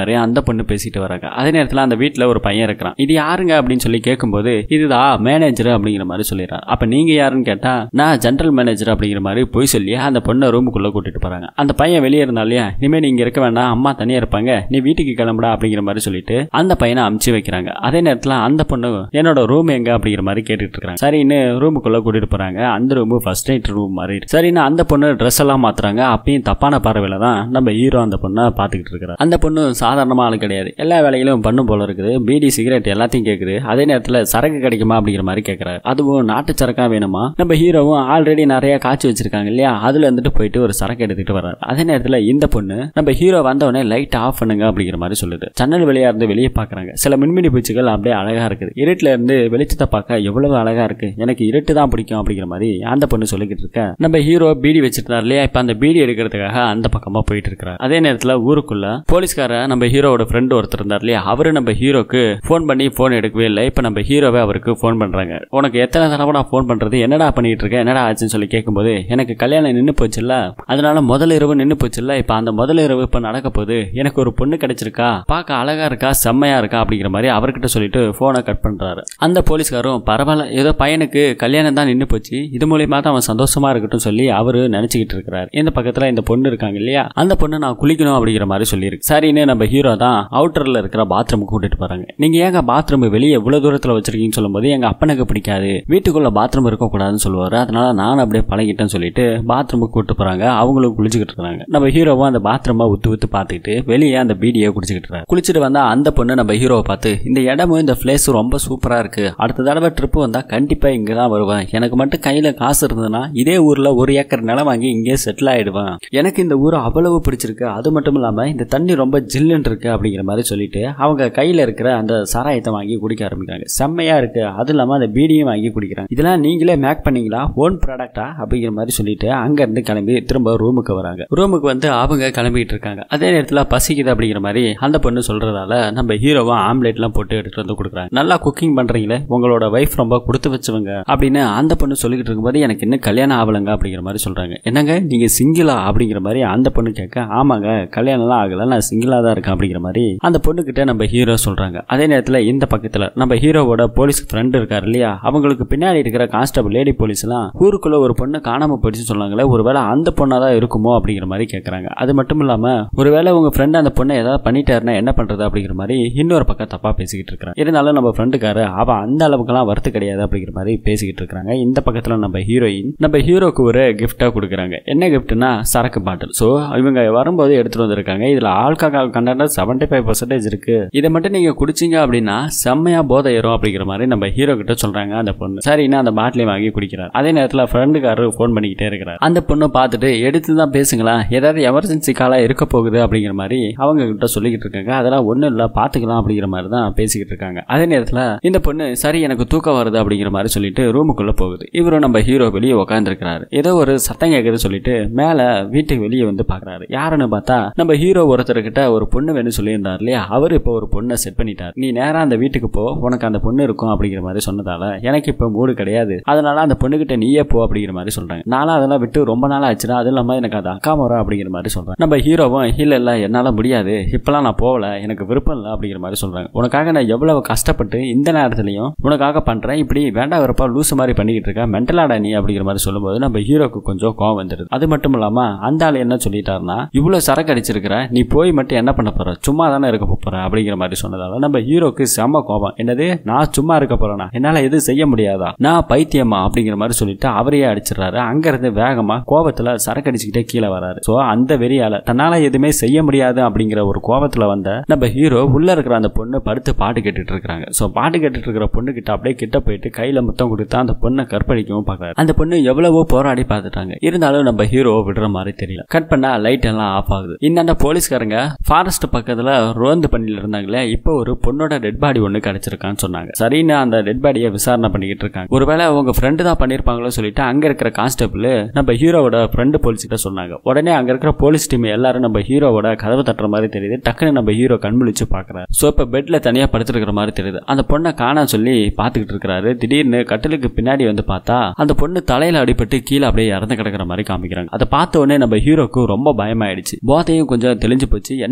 மாதிரி அந்த பொண்ணு பேசிட்டு வராங்க அதே நேரத்தில் அந்த வீட்டில் ஒரு பையன் இருக்கிறான் இது யாருங்க அப்படின்னு சொல்லி கேட்கும்போது இதுதான் மேனேஜர் அப்படிங்கிற மாதிரி சொல்லிடுறான் அப்ப நீங்க யாருன்னு கேட்டா நான் ஜென்ரல் மேனேஜர் அப்படிங்கிற மாதிரி போய் சொல்லி அந்த பொண்ணை ரூமுக்குள்ள கூட்டிட்டு போறாங்க அந்த பையன் வெளியே இருந்தா இல்லையா இனிமே நீங்க இருக்க வேண்டாம் அம்மா தனியா இருப்பாங்க நீ வீட்டுக்கு கிளம்புடா அப்படிங்கிற மாதிரி சொல்லிட்டு அந்த பையனை அமுச்சு வைக்கிறாங்க அதே நேரத்தில் அந்த பொண்ணு என்னோட ரூம் எங்க அப்படிங்கிற மாதிரி கேட்டுட்டு இருக்காங்க சரின்னு ரூமுக்குள்ள கூட்டிட்டு போறாங்க அந்த ரூம் ஃபர்ஸ்ட் நைட் ரூம் மாதிரி இருக்கு. சரின்னு அந்த பொண்ணு ட்ரெஸ் எல்லாம் மாத்துறாங்க அப்பயும் தப்பான பார்வையில தான் நம்ம ஹீரோ அந்த பொண்ணை பார்த்துக்கிட்டு இருக்கிறார் அந்த பொண்ணு சாதாரணமா ஆளு கிடையாது எல்லா வேலைகளும் பண்ணும் போல இருக்குது பீடி சிகரெட் எல்லாத்தையும் கேக்குது அதே நேரத்தில் சரக்கு கிடைக்குமா அப்படிங்கிற மாதிரி கேட்கறாரு அதுவும் நாட்டு சரக்கா வேணுமா நம்ம ஹீரோவும் ஆல்ரெடி நிறைய காய்ச்சி வச்சிருக்காங்க இல்லையா அதுல இருந்துட்டு போயிட்டு ஒரு சரக்கு எடுத்துட்டு வர்றாரு அதே நேரத்தில் இந்த பொண்ணு நம்ம ஹீரோ வந்த உடனே லைட் ஆஃப் பண்ணுங்க அப்படிங்கிற மாதிரி சொல்லுது ஜன்னல் வெளியா இருந்து வெளியே பாக்குறாங்க சில மின்மினி பூச்சிகள் அப்படியே அழகா இருக்குது இருட்டுல இருந்து வெளிச்சத்தை பார்க்க எவ்வளவு அழகா இருக்கு எனக்கு இருட்டு தான் பிடிக்கும் அப்படிங்கிற மாதிரி அந்த பொண்ணு சொல்லிக்கிட்டு இருக்க நம்ம ஹீரோ பீடி வச்சிருந்தார் இல்லையா இப்ப அந்த பீடி எடுக்கிறதுக்காக அந்த பக்கமா போயிட்டு இருக்கிறார் அதே நேரத்துல ஊருக்குள்ள போலீஸ்கார நம்ம ஹீரோவோட ஃப்ரெண்ட் ஒருத்தர் இருந்தார் இல்லையா அவரு நம்ம ஹீரோக்கு ஃபோன் பண்ணி ஃபோன் எடுக்கவே இல்லை இப்ப நம்ம ஹீரோவே அவருக்கு ஃபோன் பண்றாங்க உனக்கு எத்தனை தடவை நான் ஃபோன் பண்றது என்னடா பண்ணிட்டு இருக்க என்னடா ஆச்சுன்னு சொல்லி கேட்கும்போது எனக்கு கல்யாணம் நின்று போச்சுல்ல அதனால முதல் இரவு நின்று போச்சுல்ல இப்ப அந்த முதல் இரவு இப்ப நடக்க போகுது எனக்கு ஒரு பொண்ணு கிடைச்சிருக்கா பார்க்க அழகா இருக்கா செம்மையா இருக்கா அப்படிங்கிற மாதிரி அவர்கிட்ட சொல்லிட்டு போனை கட் பண்றாரு அந்த போலீஸ்காரும் பரவாயில்ல ஏதோ பையனுக்கு கல்யாணம் தான் நின்று போச்சு இது மூலியமா தான் அவன் சந்தோஷமா இருக்கட்டும் சொல்லி அவரு நினைச்சுக்கிட்டு இருக்கிறாரு இந்த பக்கத்துல இந்த பொண்ணு இருக்காங்க இல்லையா அந்த பொண்ணு நான் குளிக்கணும் அப்படிங்கிற மாதிரி சொல்லியிருக்கு சரின்னு நம்ம ஹீரோ தான் அவுட்டர்ல இருக்கிற பாத்ரூமுக்கு கூட்டிட்டு போறாங்க நீங்க ஏங்க பாத்ரூம் வெளியே இவ்வளவு தூரத்துல வச்சிருக்கீங்கன்னு சொல்லும்போது எங்க அப்பனுக்கு பிடிக்காது வீட்டுக்குள்ள பாத்ரூம் இருக்கக்கூடாதுன்னு சொல்லுவாரு அதனால நான் அப்படியே பழகிட்டேன்னு சொல்லிட்டு பாத்ரூமுக்கு கூட்டு போறாங்க அவங்களும் குளிச்சுக்கிட்டு இருக்காங்க நம்ம ஹீரோவும் அந்த பாத்ரூமை உத்து உத்து பார்த்துக்கிட்டு வெளியே அந்த பீடியை குடிச்சுக்கிட்டு இருக்காரு குளிச்சுட்டு வந்தா அந்த பொண்ணு நம்ம ஹீரோவை பார்த்து இந்த இடமும் இந்த பிளேஸ் ரொம்ப சூப்பரா இருக்கு அடுத்த தடவை ட்ரிப் வந்தா கண்டிப்பா இங்க தான் வருவேன் எனக்கு மட்டும் கையில காசு இருந்ததுன்னா இதே ஊர்ல ஒரு ஏக்கர் நிலம் வாங்கி இங்கே செட்டில் ஆயிடுவேன் எனக்கு இந்த ஊர் அவ்வளவு பிடிச்சிருக்கு அது மட்டும் இல்லாம இந்த தண்ணி ரொம்ப ஜில்லுன்னு இருக்கு அப்படிங்கிற மாதிரி சொல்லிட்டு அவங்க கையில இருக்கிற அந்த சாராயத்தை வாங்கி குடிக்க ஆரம்பிக்கிறாங்க செம்மையா இருக்கு அது இல்லாம அந்த பீடியும் வாங்கி குடிக்கிறாங்க இதெல்லாம் நீங்களே மேக் பண்ணீங்களா ஓன் ப்ராடக்டா அப்படிங்கிற மாதிரி சொல்லிட்டு அங்க இருந்து கிளம்பி திரும்ப ரூமுக்கு வராங்க ரூமுக்கு வந்து அவங்க கிளம்பிட்டு இருக்காங்க அதே நேரத்துல பசிக்குது அப்படிங்கிற மாதிரி அந்த பொண்ணு சொல்றதால நம்ம ஹீரோவா ஆம்லேட்லாம் போட்டு எடுத்துட்டு வந்து கொடுக்குறாங்க நல்லா குக்கிங் பண்றீங்களே உங்களோட வைஃப் ரொம்ப கொடுத்து வச்சவங்க அப்படின்னு அந்த பொண்ணு சொல்லிக்கிட்டு இருக்கும்போது எனக்கு இன்னும் கல்யாணம் ஆகலங்க அப்படிங்கிற மாதிரி சொல்றாங்க என்னங்க நீங்க சிங்கிளா அப்படிங்கிற மாதிரி அந்த பொண்ணு கேட்க ஆமாங்க கல்யாணம்லாம் ஆகல நான் சிங்கிளா தான் இருக்கேன் அப்படிங்கிற மாதிரி அந்த பொண்ணுகிட்ட நம்ம ஹீரோ சொல்றாங்க அதே நேரத்துல இந்த பக்கத்துல நம்ம ஹீரோவோட போலீஸ் ஃப்ரெண்ட் இருக்காரு இல்லையா அவங்களுக்கு பின்னாடி இருக்கிற கான்ஸ்டபிள் லேடி போலீஸ் எல்லாம் ஊருக்குள்ள ஒரு பொண்ணு காணாம போயிடுச்சு சொன்னாங்களே ஒருவேளை அந்த பொண்ணா தான் இருக்குமோ அப்படிங்கிற மாதிரி கேட்கறாங்க அது மட்டும் இல்லாம ஒருவேளை உங்க ஃப்ரெண்ட் அந்த பொண்ணை ஏதாவது பண்ணிட்டாருன்னா என்ன பண்றது அப்படிங்கிற மாதிரி இன்னொரு பக்கம் தப்பா பேசிக்கிட்டு இருக்கிறாங்க இருந்தாலும் நம்ம ஃப்ரெண்டுக்காரு அவ அந்த அளவுக்குலாம் வருத்து கிடையாது அப்படிங்கிற மாதிரி பேசிக்கிட்டு இருக்காங்க இந்த பக்கத்துல நம்ம ஹீரோயின் நம்ம ஹீரோக்கு ஒரு கிஃப்டா கொடுக்குறாங்க என்ன கிஃப்ட்னா சரக்கு பாட்டில் ஸோ இவங்க வரும்போது எடுத்துட்டு வந்திருக்காங்க இதுல alcohol content seventy five percentage இருக்கு இதை மட்டும் நீங்க குடிச்சீங்க அப்படின்னா செம்மையா போதை ஏறும் அப்படிங்கிற மாதிரி நம்ம ஹீரோ கிட்ட சொல்றாங்க அந்த பொண்ணு சரின்னா அந்த பாட்டிலையும் வாங்கி குடிக்கிறார் அதே நேரத்துல ஃப்ரெண்டுக்காரரு ஃபோன் பண்ணிக்கிட்டே இருக்கிறார் அந்த பொண்ணு பார்த்துட்டு எடுத்து தான் பேசுங்களா ஏதாவது எமர்ஜென்சி காலா இருக்க போகுது அப்படிங்கிற மாதிரி அவங்க கிட்ட சொல்லிக்கிட்டு இருக்காங்க அதெல்லாம் ஒண்ணும் இல்ல பாத்துக்கலாம் அப்படிங்கிற மாதிரி தான் பேசிக்கிட்டு இருக்காங்க அதே நேரத்துல இந்த பொண்ணு சரி எனக்கு தூக்கம் வருது அப்படிங்கிற மாதிரி சொல்லிட்டு ரூமுக்குள்ள போகுது இவரும் நம்ம ஹீரோ வெளியே உட்காந்துருக்கிறாரு ஏதோ ஒரு சத்தம் கேட்குது சொல்லிட்டு மேல வீட்டுக்கு வெளியே வந்து பாக்குறாரு யாருன்னு பார்த்தா நம்ம ஹீரோ ஒருத்தர்கிட்ட ஒரு பொண்ணு வேணும் சொல்லியிருந்தார் இல்லையா அவர் இப்போ ஒரு பொண்ணை செட் பண்ணிட்டார் நீ நேரா அந்த வீட்டுக்கு போ உனக்கு அந்த பொண்ணு இருக்கும் அப்படிங்கிற மாதிரி சொன்னதால எனக்கு இப்போ மூடு கிடையாது அதனால அந்த பொண்ணுகிட்ட நீயே போ அப்படிங்கிற மாதிரி சொல்றாங்க நானும் அதெல்லாம் விட்டு ரொம்ப நாள் ஆச்சுன்னா அது இல்லாம எனக்கு அது அக்கா முறை அப்படிங்கிற மாதிரி சொல்றேன் நம்ம ஹீரோவும் இல்ல இல்ல என்னால முடியாது இப்பெல்லாம் நான் போகல எனக்கு விருப்பம் இல்லை அப்படிங்கிற மாதிரி சொல்றாங்க உனக்காக நான் எவ்வளவு கஷ்டப்பட்டு இந்த நேரத்துலயும் உனக்காக பண்றேன் இப்படி வேண்டாம் வரப்பா லூசு மாதிரி பண்ணிக்கிட்டு இருக்க மென்டலாடா நீ அப்படிங்கிற மாதிரி சொல்லும்போது நம்ம ஹீரோக்கு கொஞ்சம் கோவம் வந்துடுது அது மட்டும் இல்லாம அந்த ஆள் என்ன சொல்லிட்டாருன்னா இவ்வளவு சரக்கு அடிச்சிருக்கிற நீ போய் மட்டும் என்ன பண்ண போற சும்மா தானே இருக்க போற அப்படிங்கிற மாதிரி சொன்னதால நம்ம ஹீரோக்கு செம கோபம் என்னது நான் சும்மா இருக்க போறேனா என்னால எதுவும் செய்ய முடியாதா நான் பைத்தியமா அப்படிங்கிற மாதிரி சொல்லிட்டு அவரையே அடிச்சிடறாரு அங்க இருந்து வேகமா கோபத்துல சரக்கு அடிச்சுக்கிட்டே கீழே வராரு சோ அந்த வெறியால தன்னால எதுவுமே செய்ய முடியாது அப்படிங்கிற ஒரு கோபத்துல வந்த நம்ம ஹீரோ உள்ள இருக்கிற அந்த பொண்ணு படுத்து பாட்டு கேட்டுட்டு இருக்காங்க சோ பாட்டு கேட்டுட்டு இருக்கிற பொண்ணு கிட்ட அப்படியே கிட்ட போயிட்டு கையில முத்தம் கொடுத்து அந்த பொண்ணை கற்பழிக்கவும் பாக்குறாரு அந்த பொண்ணு எவ்வளவோ போராடி பார்த்துட்டாங்க இருந்தாலும் நம்ம ஹீரோ விடுற மாதிரி தெரியல கட் பண்ணா லைட் எல்லாம் ஆஃப் ஆகுது இந்த போலீஸ்காரங்க ஃபாரஸ்ட் பக்கத்துல ரோந்து பண்ணில இருந்தாங்களே இப்போ ஒரு பொண்ணோட டெட் பாடி ஒண்ணு கிடைச்சிருக்கான்னு சொன்னாங்க சரின்னு அந்த டெட் பாடியை விசாரணை பண்ணிக்கிட்டு இருக்காங்க ஒருவேளை அவங்க ஃப்ரெண்டு தான் பண்ணிருப்பாங்களோ சொல்லிட்டு அங்க இருக்கிற கான்ஸ்டபிள் நம்ம ஹீரோவோட ஃப்ரெண்டு போலீஸ் கிட்ட சொன்னாங்க உடனே அங்க இருக்கிற போலீஸ் டீம் எல்லாரும் நம்ம ஹீரோவோட கதவு தட்டுற மாதிரி தெரியுது டக்குன்னு நம்ம ஹீரோ கண்முழிச்சு பாக்குறாரு சோ இப்ப பெட்ல தனியா படுத்துருக்கிற மாதிரி தெரியுது அந்த பொண்ணை காணா சொல்லி பாத்துக்கிட்டு இருக்கிறாரு திடீர்னு கட்டிலுக்கு பின்னாடி வந்து பார்த்தா அந்த பொண்ணு தலையில அடிபட்டு கீழே அப்படியே இறந்து கிடக்கிற மாதிரி காமிக்கிறாங்க அதை பார்த்த உடனே நம்ம ஹீரோக்கு ரொம்ப பயமாயிடுச்சு போதையும் கொஞ்சம் தெளிஞ்சு போச்சு என்ன பண்றது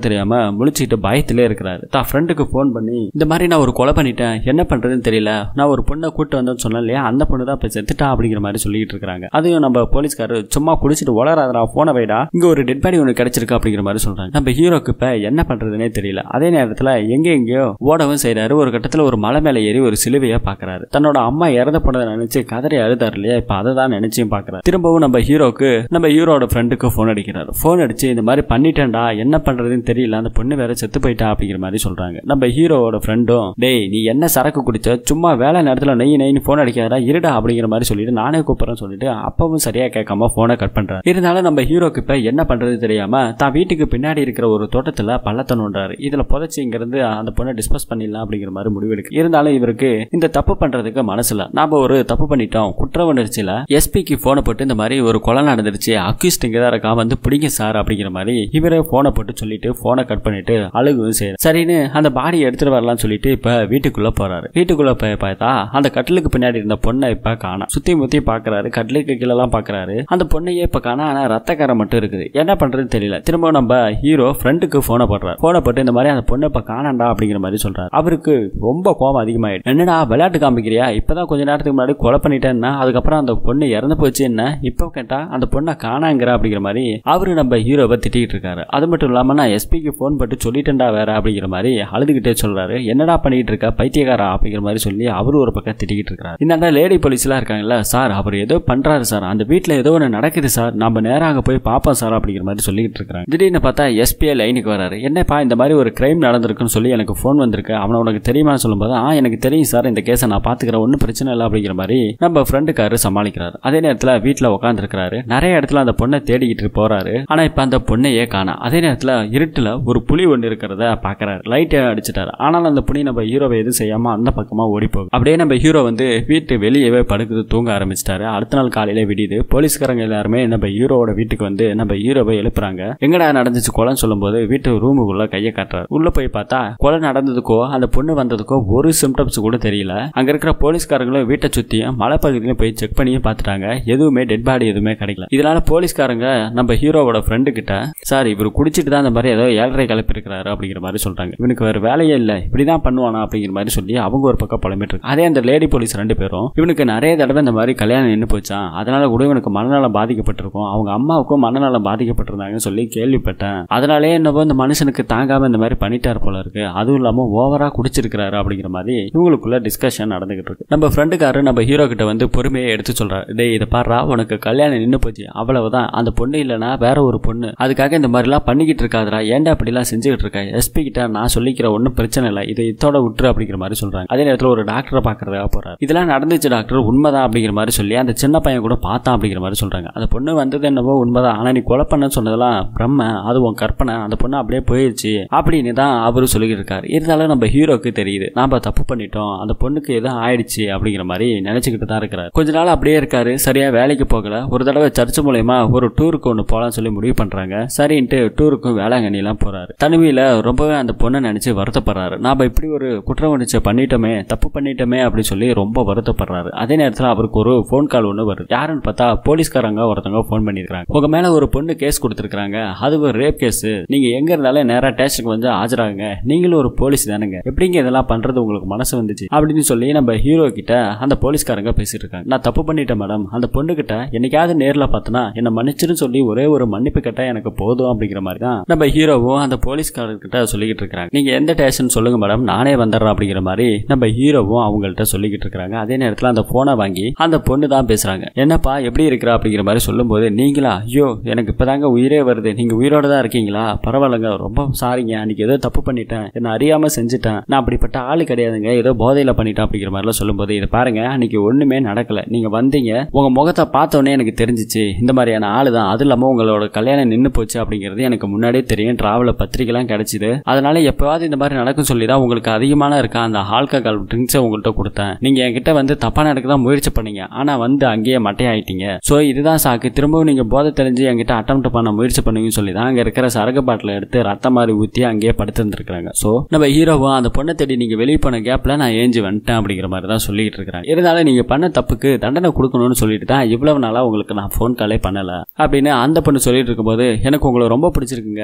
தெரியாம முழிச்சுட்டு பயத்திலே இருக்கிறாரு தான் ஃப்ரெண்டுக்கு ஃபோன் பண்ணி இந்த மாதிரி நான் ஒரு கொலை பண்ணிட்டேன் என்ன பண்றதுன்னு தெரியல நான் ஒரு பொண்ணை கூட்டு வந்தேன்னு சொன்னேன் இல்லையா அந்த பொண்ணு தான் இப்போ செத்துட்டா அப்படிங்கிற மாதிரி சொல்லிட்டு இருக்காங்க அதையும் நம்ம போலீஸ்காரர் சும்மா குடிச்சிட்டு வளராதரா போன வைடா இங்க ஒரு டெட் பாடி ஒன்று கிடைச்சிருக்கு அப்படிங்கிற மாதிரி சொல்றாங்க நம்ம ஹீரோக்கு இப்ப என்ன பண்றதுனே தெரியல அதே நேரத்துல எங்க எங்கேயோ ஓடவும் செய்றாரு ஒரு கட்டத்துல ஒரு மலை மேல ஏறி ஒரு சிலுவையை பாக்குறாரு தன்னோட அம்மா இறந்து போனதை நினைச்சு கதறி அழுதாரு இல்லையா இப்ப அதை தான் நினைச்சும் பாக்குறாரு திரும்பவும் நம்ம ஹீரோக்கு நம்ம ஹீரோட ஃப்ரெண்டுக்கு ஃபோன் அடிக்கிறாரு ஃபோன் அடிச்சு இந்த மாதிரி பண்ணிட்டேன்டா என்ன பண்றதுன்னு தெரியல அந்த பொண்ணு வேற செத்து போயிட்டா அப்படிங்கிற மாதிரி சொல்றாங்க நம்ம ஹீரோவோட ஃப்ரெண்டும் டேய் நீ என்ன சரக்கு குடிச்ச சும்மா வேலை நேரத்துல நெய் நெய்னு ஃபோன் அடிக்காதடா இருடா அப்படிங்கிற மாதிரி சொல்லிட்டு நானே கூப்பிடுறேன்னு சொல்லிட்டு அப்பவும் சரியா கேட்காம போனை கட் பண்றாரு இருந்தாலும் நம்ம ஹீரோக்கு இப்ப என்ன பண்றது தெரியாம தான் வீட்டுக்கு பின்னாடி இருக்கிற ஒரு தோட்டத்துல பள்ளத்தை நோண்டாரு இதுல புதைச்சி இங்க இருந்து அந்த பொண்ணை டிஸ்பஸ் பண்ணிடலாம் அப்படிங்கிற மாதிரி முடிவெடுக்கு இருந்தாலும் இவருக்கு இந்த தப்பு பண்றதுக்கு மனசுல நாம ஒரு தப்பு பண்ணிட்டோம் குற்ற உணர்ச்சியில எஸ்பிக்கு போனை போட்டு இந்த மாதிரி ஒரு கொலை நடந்துருச்சு அக்யூஸ்ட் இங்க தான் இருக்கா வந்து பிடிங்க சார் அப்படிங்கிற மாதிரி இவரே போனை போட்டு சொல்லிட்டு போனை கட் பண்ணிட்டு அழுகவும் செய்யறாரு சரின்னு அந்த பாடியை எடுத்துட்டு வரலாம்னு சொல்லிட்டு இப்ப வீட்டுக்குள்ள போறாரு வீட்டுக்குள்ள போய் பார்த்தா அந்த கட்டிலுக்கு பின்னாடி இருந்த பொண்ணை இப்ப காணோம் சுத்தி முத்தி பாக்குறாரு கட்டிலுக்கு கீழே எல்லாம் பாக்குறாரு அந்த பொண்ணையே இப்ப காணா ஆனா ரத்தக்காரம் மட்டும் இருக்குது என்ன பண்றதுன்னு தெரியல திரும்ப நம்ம ஹீரோ ஃப்ரெண்டுக்கு போனை போடுறாரு போனை போட்டு இந்த மாதிரி அந்த பொண்ணை இப்ப காணாண்டா அப்படிங்கிற மாதிரி சொல்றாரு அவருக்கு ரொம்ப கோபம் அதிகமாயிடுச்சு என்னடா விளையாட்டு காமிக்கிறியா இப்பதான் கொஞ்ச நேரத்துக்கு முன்னாடி கொலை பண்ணிட்டேன்னா அதுக்கப்புறம் அந்த பொண்ணு இறந்து போச்சு என்ன இப்போ கேட்டா அந்த பொண்ணை காணாங்கிற அப்படிங்கிற மாதிரி அவரு நம்ம ஹீரோவை திட்டிகிட்டு இருக்காரு அது மட்டும் இல்லாம நான் எஸ்பிக்கு ஃபோன் போட்டு சொல்லிட்டேன்டா வேற அப்படிங்கிற மாதிரி அழுதுகிட்டே சொல்றாரு என்னடா பண்ணிட்டு இருக்க பைத்தியக்காரா அப்படிங்கிற மாதிரி சொல்லி அவரு ஒரு பக்கம் திட்டிக்கிட்டு இருக்காரு இந்த லேடி போலீஸ்லாம் இருக்காங்கல்ல சார் அவர் ஏதோ பண்றாரு சார் அந்த வீட்டுல ஏதோ ஒன்று நடக்குது சார் நம்ம நேரா அங்க போய் பார்ப்போம் சார் அப்படிங்கிற மாதிரி சொல்லிட்டு இருக்காங்க திடீர்னு பார்த்தா எஸ்பிஐ லைனுக்கு வராரு என்னப்பா இந்த மாதிரி ஒரு கிரைம் நடந்திருக்குன்னு சொல்லி எனக்கு ஃபோன் வந்திருக்கு அவனை உனக்கு தெரியுமா சொல்லும்போது ஆ எனக்கு தெரியும் சார் இந்த கேஸை நான் பாத்துக்கிறேன் ஒன்றும் பிரச்சனை இல்லை அப்படிங்கிற மாதிரி நம்ம ஃப்ரெண்டுக்காரு சமாளிக்கிறாரு அதே நேரத்தில் வீட்டில் உட்காந்துருக்கிறாரு நிறைய இடத்துல அந்த பொண்ணை தேடிக்கிட்டு போறாரு ஆனா இப்ப அந்த பொண்ணையே காணோம் அதே நேரத்தில் இருட்டுல ஒரு புலி ஒன்று இருக்கிறத பாக்குறாரு லைட்டை அடிச்சிட்டாரு ஆனாலும் அந்த புலி நம்ம ஹீரோவை எதுவும் செய்யாம அந்த பக்கமா ஓடி போகுது அப்படியே நம்ம ஹீரோ வந்து வீட்டு வெளியவே படுக்குது தூங்க ஆரம்பிச்சிட்டாரு அடுத்த நாள் காலையில விடியுது போலீஸ்காரங்க எல்லாருமே நம்ம ஹீரோவோட வீட்டுக்கு வந்து நம்ம ஹீரோவை எழுப்புறாங்க எங்கடா நடந்துச்சு கொலைன்னு சொல்லும்போது வீட்டு ரூமுக்குள்ள கையை காட்டுறாரு உள்ள போய் பார்த்தா கொலை நடந்ததுக்கோ அந்த பொண்ணு வந்ததுக்கோ ஒரு சிம்டம்ஸ் கூட தெரியல அங்க இருக்கிற போலீஸ்காரங்களும் வீட்டை சுத்தியும் மலைப்பகுதியிலும் போய் செக் பண்ணியும் பார்த்துட்டாங்க எதுவுமே டெட் பாடி எதுவுமே கிடைக்கல இதனால போலீஸ்காரங்க நம்ம ஹீரோவோட ஃப்ரெண்டு கிட்ட சார் இவர் குடிச்சிட்டு தான் இந்த மாதிரி ஏதோ ஏழரை கிளப்பி இருக்கிறாரு அப்படிங்கிற மாதிரி சொல்றாங்க இவனுக்கு வேற வேலையே இல்லை இப்படிதான் பண்ணுவானா அப்படிங்கிற மாதிரி சொல்லி அவங்க ஒரு பக்கம் புலம்பிட்டு இருக்கு அதே அந்த லேடி போலீஸ் ரெண்டு பேரும் இவனுக்கு நிறைய தடவை இந்த மாதிரி கல்யாணம் நின்று போச்சான் அதனால கூட இவனுக்கு மனநலம் பாதிக்கப்பட்டிருக்கும் அவங்க அம்மாவுக்கும் மனநலம் பாதிக்கப்பட்டிருந்தாங்கன்னு சொல்லி கேள்விப்பட்டேன் அதனாலே என்னவோ இந்த மனுஷனுக்கு தாங்காம இந்த மாதிரி பண்ணிட்டார் போல இருக்கு அதுவும் இல்லாம ஓவரா குடிச்சிருக்கிறாரு அப்படிங்கிற மாதிரி இவங்களுக்குள்ள டிஸ்கஷன் நடந்துகிட்டு இருக்கு நம்ம ஃப்ரெண்டுக்காரு நம்ம ஹீரோ கிட்ட வந்து பொறுமையை எடுத்து சொல்றாரு டேய் இதை பாடுறா உனக்கு கல்யாணம் நின்று போச்சு அவ்வளவுதான் அந்த பொண்ணு இல்லைனா வேற ஒரு பொண்ணு அதுக்காக இந்த மாதிரிலாம் பண்ணிக்கிட்டு இருக்காதரா ஏன்டா அப்படிலாம் செஞ்சுக்கிட்டு இருக்க எஸ்பி கிட்ட நான் சொல்லிக்கிற ஒன்றும் பிரச்சனை இல்லை இதை இதோட விட்டுரு அப்படிங்கிற மாதிரி சொல்றாங்க அதே நேரத்தில் ஒரு டாக்டரை பார்க்கறதுக்காக போறாரு இதெல்லாம் நடந்துச்சு டாக்டர் உண்மைதான் அப்படிங்கிற மாதிரி சொல்லி அந்த சின்ன பையன் கூட பார்த்தான் அப்படிங்கிற மாதிரி சொல்றாங்க அந்த பொண்ணு வந்தது என்னவோ உண்மைதான் ஆனா நீ கொலை பண்ண சொன்னதெல்லாம் பிரம்ம அது உன் கற்பனை அந்த பொண்ணு அப்படியே போயிடுச்சு அப்படின்னு தான் அவரு சொல்லிக்கிட்டு இருக்காரு இருந்தாலும் நம்ம ஹீரோக்கு தெரியுது நாம தப்பு பண்ணிட்டோம் அந்த பொண்ணுக்கு ஏதோ ஆயிடுச்சு அப்படிங்கிற மாதிரி நினைச்சுக்கிட்டு தான் இருக்கிறாரு கொஞ்ச நாள் அப்படியே இருக்காரு சரியா வேலைக்கு போகல ஒரு தடவை சர்ச் மூலயமா ஒரு டூருக்கு ஒன்று போகலாம்னு சொல்லி முடிவு பண்றாங்க சரின்ட்டு டூருக்கும் வேளாங்கண்ணிலாம் போறாரு தனிமையில ரொம்பவே அந்த பொண்ணை நினைச்சு வருத்தப்படுறாரு நாம இப்படி ஒரு குற்ற உணர்ச்சி பண்ணிட்டோமே தப்பு பண்ணிட்டோமே அப்படின்னு சொல்லி ரொம்ப வருத்தப்படுறாரு அதே நேரத்தில் அவருக்கு ஒரு ஃபோன் கால் ஒன்று வருது யாருன்னு பார்த்தா போலீஸ்காரங்க ஒருத்தவங்க ஃபோன் பண்ணியிருக்காங்க உங்க மேல ஒரு பொண்ணு கேஸ் கொடுத்துருக்காங்க அது ஒரு ரேப் கேஸ் நீங்க எங்க இருந்தாலும் நேரா ஸ்டேஷனுக்கு வந்து ஆஜராகுங்க நீங்களும் ஒரு போலீஸ் தானுங்க எப்படிங்க இதெல்லாம் பண்றது உங்களுக்கு மனசு வந்துச்சு அப்படின்னு சொல்லி நம்ம ஹீரோ கிட்ட அந்த போலீஸ்காரங்க பேசிட்டு இருக்காங்க நான் தப்பு பண்ணிட்டேன் மேடம் அந்த பொண்ணு கிட்ட என்னைக்காவது நேர்ல பார்த்தனா என்ன மன்னிச்சிருன்னு சொல்லி ஒரே ஒரு மன்னிப்பு கேட்டா எனக்கு போதும் அப்படிங்கிற மாதிரி தான் நம்ம ஹீரோவும் அந்த போலீஸ்காரர்கிட்ட சொல்லிக்கிட்டு இருக்காங்க நீங்க எந்த ஸ்டேஷன் சொல்லுங்க மேடம் நானே வந்துடுறேன் அப்படிங்கிற மாதிரி நம்ம ஹீரோவும் அவங்கள்ட்ட சொல்லிக்கிட்டு இருக்காங்க அதே நேரத்தில் அந்த போனை வாங்கி அந்த பொண்ணு தான் பேசுறாங்க என்னப்பா எப்படி இருக்கிறா அப்படிங்கிற மாதிரி சொல்லும்போது நீங்களா ஐயோ எனக்கு இப்பதாங்க உயிரே வருது நீங்க உயிரோட தான் இருக்கீங்களா பரவாயில்லைங்க ரொம்ப சாரிங்க அன்னைக்கு ஏதோ தப்பு பண்ணிட்டேன் என்ன அறியாம செஞ்சுட்டேன் நான் அப்படிப்பட்ட ஆளு கிடையாதுங்க ஏதோ போதையில பண்ணிட்டேன் அப்படிங்கிற மாதிரிலாம் சொல்லும்போது இதை பாருங்க அன்னைக்கு ஒண்ணுமே நடக்கல நீங்க வந்தீங்க உங்க முகத்தை பார்த்தோன்னே எனக்கு தெரிஞ்சிச்சு இந்த மாதிரியான ஆளு தான் அது இல்லாம உங்களோட கல்யாணம் நின்று போச்சு அப்படிங்கிறது எனக்கு முன்னாடியே தெரியும் டிராவல பத்திரிக்கைலாம் கிடைச்சிது அதனால எப்பவாவது இந்த மாதிரி நடக்கும் சொல்லி தான் உங்களுக்கு அதிகமான இருக்க அந்த ஆல்கஹால் ட்ரிங்க்ஸை உங்கள்கிட்ட கொடுத்தேன் நீங்க என்கிட்ட வந்து தப்பா நடக்க தான் முயற்சி பண்ணீங்க ஆனா வந்து அங்கேயே மட்டையாயிட்டீங்க சோ இதுதான் சாக்கு திரும்பவும் நீங்க போதை தெரிஞ்சு என்கிட்ட அட்டம் பண்ண முயற்சி பண்ணுவீங்கன்னு சொல்லி தான் அங்க இருக்கிற சரக்கு பாட்டில் எடுத்து ரத்தம் மாதிரி ஊத்தி அங்கேயே படுத்திருந்திருக்காங்க சோ நம்ம ஹீரோவும் அந்த பொண்ணை தேடி நீங்க வெளியே போன கேப்ல நான் ஏஞ்சி வந்துட்டேன் அப்படிங்கிற மாதிரி தான் சொல்லிட்டு இருக்கிறாங்க இருந்தாலும் நீங்க பண்ண தப்புக்கு தண்டனை கொடுக்கணும்னு சொல்லிட்டு தான் இவ்வளவு நாளா உங்களுக்கு நான் ஃபோன் காலே பண்ணல அப்படின்னு அந்த பொண்ணு சொல்லிட்டு இருக்கும்போது எனக்கு உங்களை ரொம்ப பிடிச்சிருக்குங்க நீங்க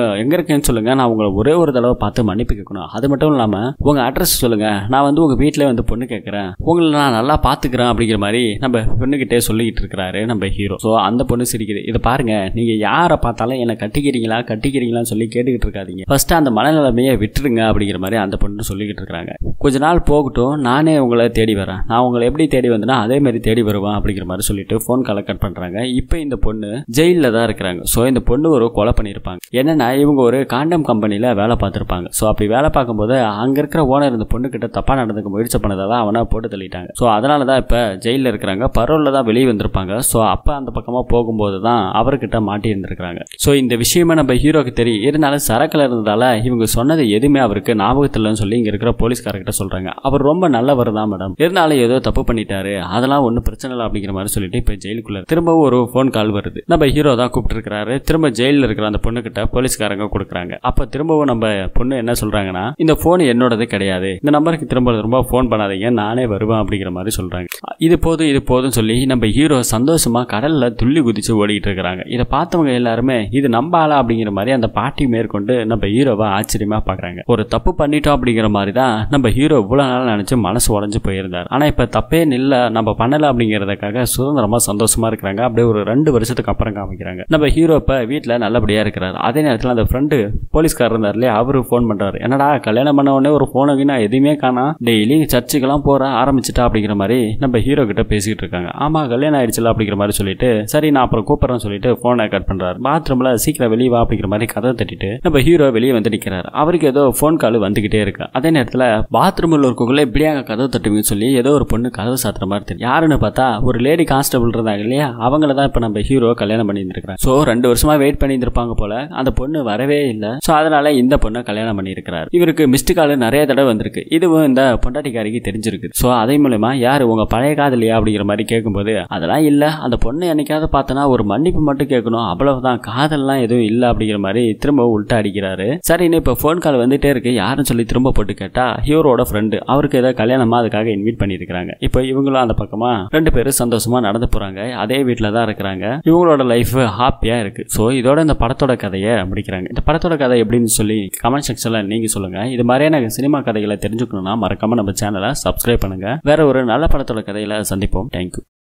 எங்க இருக்கேன்னு சொல்லுங்க நான் உங்களை ஒரே ஒரு தடவை பார்த்து மன்னிப்பு கேட்கணும் அது மட்டும் இல்லாம உங்க அட்ரஸ் சொல்லுங்க நான் வந்து உங்க வீட்டிலே வந்து பொண்ணு கேட்கறேன் உங்களை நான் நல்லா பாத்துக்கிறேன் அப்படிங்கிற மாதிரி நம்ம பொண்ணுகிட்டே சொல்லிக்கிட்டு இருக்கிறாரு நம்ம ஹீரோ ஸோ அந்த பொண்ணு சிரிக்குது இதை பாருங்க நீங்க யாரை பார்த்தாலும் என்ன கட்டிக்கிறீங்களா கட்டிக்கிறீங்களான்னு சொல்லி கேட்டுக்கிட்டு இருக்காதீங்க ஃபர்ஸ்ட் அந்த மனநிலைமையை விட்டுருங்க அப்படிங்கிற மாதிரி அந்த பொண்ணு சொல்லிக்கிட்டு இருக்காங்க கொஞ்ச நாள் போகட்டும் நானே உங்களை தேடி வரேன் நான் உங்களை எப்படி தேடி வந்தேன்னா அதே மாதிரி தேடி வருவேன் அப்படிங்கிற மாதிரி சொல்லிட்டு ஃபோன் காலை கட் பண்றாங்க இப்போ இந்த பொண்ணு ஜெயிலில் தான் இருக்கிறாங்க ஸோ இந்த பொண்ணு ஒரு கொலை பண்ணியிருப்பாங்க என்னன்னா இவங்க ஒரு காண்டம் கம்பெனியில் வேலை பார்த்துருப்பாங்க ஸோ அப்படி வேலை பார்க்கும்போது அங்கே இருக்கிற ஓனர் இந்த பொண்ணு கிட்ட தப்பா நடந்துக்க முயற்சி பண்ணதால அவனை போட்டு தள்ளிட்டாங்க ஸோ அதனால தான் இப்போ ஜெயிலில் இருக்கிறாங்க பரோலில் தான் வெளியே வந்திருப்பாங்க ஸோ அப்போ அந்த பக்கமாக போகும்போது தான் அவர்கிட்ட மாட்டி இருந்திருக்காங்க ஸோ இந்த விஷயமே நம்ம ஹீரோக்கு தெரியும் இருந்தாலும் சரக்கில் இருந்ததால இவங்க சொன்னது எதுவுமே அவருக்கு ஞாபகத்தில்னு சொல்லி இங்கே இருக்கிற போலீஸ்காரர்கிட்ட சொல்கிறாங்க அவர் ரொம்ப நல்லவர் தான் மேடம் இருந்தாலும் ஏதோ தப்பு பண்ணிட்டாரு அதெல்லாம் ஒன்றும் பிரச்சனை இல்லை அப்படிங்கிற மாதிரி சொல்லிட்டு இப்போ ஜெயிலுக்குள்ள திரும்பவும் ஒரு ஃபோன் கால் வருது நம்ம ஹீரோ தான் கூப்பிட்டுருக்காரு திரும்ப ஜெயிலில் இருக்கிற அந்த பொண்ணுகிட்ட போலீஸ்காரங்க கொடுக்குறாங்க அப்போ திரும்பவும் நம்ம பொண்ணு என்ன சொல்றாங்கன்னா இந்த ஃபோன் என்னோடது கிடையாது இந்த நம்பருக்கு திரும்ப ரொம்ப ஃபோன் பண்ணாதீங்க நானே வருவேன் அப்படிங்கிற மாதிரி சொல்றாங்க இது போதும் இது போதும் சொல்லி நம்ம ஹீரோ சந்தோஷமா கடல்ல துள்ளி குதிச்சு ஓடிட்டு இருக்கிறாங்க இதை பார்த்தவங்க எல்லாருமே இது நம்ம ஆளா அப்படிங்கிற மாதிரி அந்த பாட்டி மேற்கொண்டு நம்ம ஹீரோவை ஆச்சரியமா பாக்குறாங்க ஒரு தப்பு பண்ணிட்டோம் அப்படிங்கிற மாதிரி தான் நம்ம ஹீரோ இவ்வளவு நாள் நினைச்சு மனசு உடஞ்சு போயிருந்தார் ஆனா இப்ப தப்பே இல்ல நம்ம பண்ணல அப்படிங்கறதுக்காக சுதந்திரமா சந்தோஷமா இருக்கிறாங்க அப்படியே ஒரு ரெண்டு வருஷத்துக்கு அப்புறம் காமிக்கிறாங்க நம்ம ஹீரோ இப்ப வீட்டுல நல்லபடியா இருக்கிறார் அதே நேரத்துல அந்த ஃப்ரெண்டு போலீஸ்காரர் இருந்தார் இல்லையா அவரு ஃபோன் பண்றாரு என்னடா கல்யாணம் பண்ண உடனே ஒரு போனுக்கு நான் எதுவுமே காணா டெய்லி சர்ச்சுக்கெல்லாம் போற ஆரம்பிச்சிட்டா அப்படிங்கிற மாதிரி நம்ம ஹீரோ கிட்ட பேசிட்டு இருக்காங்க ஆமா கல்யாணம் ஆயிடுச்சுல அப்படிங்கிற மாதிரி சொல்லிட்டு சரி நான் அப்புறம் கூப்பிடுறேன்னு சொல்லிட்டு போனை கட் பண்றாரு பாத்ரூம்ல சீக்கிரம் வெளியே வா அப்படிங்கிற மாதிரி கதை தட்டிட்டு நம்ம ஹீரோ வெளியே வந்து நிக்கிறாரு அவருக்கு ஏதோ ஃபோன் கால் வந்துகிட்டே இருக்கு அதே நேரத்துல பாத்ரூம்ல இருக்கக்குள்ள இப்படியாங்க கதவு தட்டுவீங்கன்னு சொல்லி ஏதோ ஒரு பொண்ணு கதவு சாத்துற மாதிரி தெரியும் யாருன்னு பார்த்தா ஒரு லேடி கான்ஸ்டபிள் இருந்தாங்க இல்லையா அவங்கள தான் இப்ப நம்ம ஹீரோ கல்யாணம் பண்ணி இருந்திருக்காங்க சோ ரெண்டு வருஷமா வெயிட் பண்ணி இருந்திருப்பாங்க போல அந்த பொண்ணு வரவே இல்லை சோ அதனால இந்த பொண்ணை கல்யாணம் பண்ணியிருக்கிறார் இவருக்கு மிஸ்டு கால் நிறைய தடவை வந்திருக்கு இதுவும் இந்த பொண்டாட்டிக்காரிக்கு தெரிஞ்சிருக்கு சோ அதே மூலமா யாரு உங்க பழைய காதலியா அப்படிங்கிற மாதிரி கேட்கும்போது அதெல்லாம் இல்ல அந்த பொண்ணை என்னைக்காவது பார்த்தனா ஒரு மன்னிப்பு மட்டும் கேட்கணும் அவ்வளவுதான் காதல்லாம் எதுவும் இல்ல அப்படிங்கிற மாதிரி திரும்ப உள்ட்டா அடிக்கிறாரு சரின்னு இப்ப ஃபோன் கால் வந்துட்டே இருக்கு யாருன்னு சொல்லி திரும்ப போட்டு கேட்டா ஹீரோட ஃப்ரெண்டு அவருக்கு ஏதோ கல்யாணமா அதுக்காக இன்வைட் பண்ணியிருக்காங்க இப்போ இவங்களும் அந்த பக்கமா ரெண்டு பேரும் சந்தோஷமா நடந்து போறாங்க அதே வீட்டில் தான் இருக்கிறாங்க இவங்களோட லைஃப் ஹாப்பியா இருக்கு ஸோ இதோட இந்த படத்தோட கதையை முடிக்கிறாங்க இந்த படத்தோட கதை எப்படின்னு சொல்லி கமெண்ட் செக்ஷன்ல நீங்க சொல்லுங்க இது மாதிரியான சினிமா கதைகளை தெரிஞ்சுக்கணும்னா மறக்காம நம்ம சேனலை சப்ஸ்கிரைப் பண்ணுங்க வேற ஒரு நல்ல படத்தோட கதையில சந்திப்போம் தேங்க்யூ